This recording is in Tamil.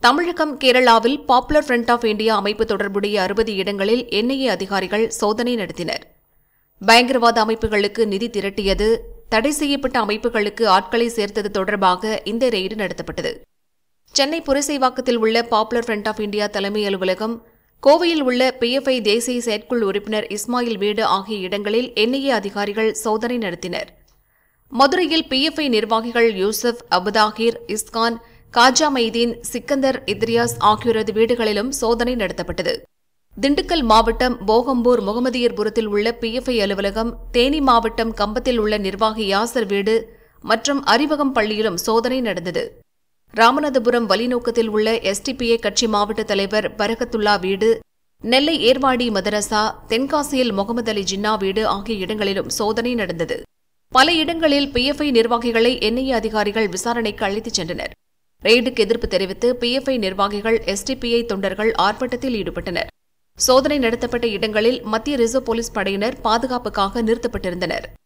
தமிழகம் கேரளாவில் பாப்புலர் ஃப்ரண்ட் ஆஃப் இந்தியா அமைப்பு தொடர்புடைய அறுபது இடங்களில் என்ஐஏ அதிகாரிகள் சோதனை நடத்தினர் பயங்கரவாத அமைப்புகளுக்கு நிதி திரட்டியது தடை செய்யப்பட்ட அமைப்புகளுக்கு ஆட்களை சேர்த்தது தொடர்பாக இந்த ரெய்டு நடத்தப்பட்டது சென்னை புரசைவாக்கத்தில் உள்ள பாப்புலர் ஃப்ரண்ட் ஆஃப் இந்தியா தலைமை அலுவலகம் கோவையில் உள்ள பிஎஃப்ஐ தேசிய செயற்குழு உறுப்பினர் இஸ்மாயில் வீடு ஆகிய இடங்களில் என்ஐஏ அதிகாரிகள் சோதனை நடத்தினர் மதுரையில் பிஎஃப்ஐ நிர்வாகிகள் யூசுப் அபுதாகிர் இஸ்கான் காஜா மைதீன் சிக்கந்தர் இத்ரியாஸ் ஆகியோரது வீடுகளிலும் சோதனை நடத்தப்பட்டது திண்டுக்கல் மாவட்டம் போகம்பூர் முகமதியர்புரத்தில் உள்ள பிஎஃப்ஐ அலுவலகம் தேனி மாவட்டம் கம்பத்தில் உள்ள நிர்வாகி யாசர் வீடு மற்றும் அறிவகம் பள்ளியிலும் சோதனை நடந்தது ராமநாதபுரம் வலிநோக்கத்தில் உள்ள எஸ்டிபிஐ கட்சி மாவட்ட தலைவர் பரகத்துல்லா வீடு நெல்லை ஏர்வாடி மதரசா தென்காசியில் முகமது அலி ஜின்னா வீடு ஆகிய இடங்களிலும் சோதனை நடந்தது பல இடங்களில் பிஎஃப்ஐ நிர்வாகிகளை என்ஐஏ அதிகாரிகள் விசாரணைக்கு அழைத்துச் சென்றனர் ரெய்டுக்கு எதிர்ப்பு தெரிவித்து பிஎஃப்ஐ நிர்வாகிகள் எஸ்டிபிஐ தொண்டர்கள் ஆர்ப்பாட்டத்தில் ஈடுபட்டனர் சோதனை நடத்தப்பட்ட இடங்களில் மத்திய ரிசர்வ் போலீஸ் படையினர் பாதுகாப்புக்காக நிறுத்தப்பட்டிருந்தனர்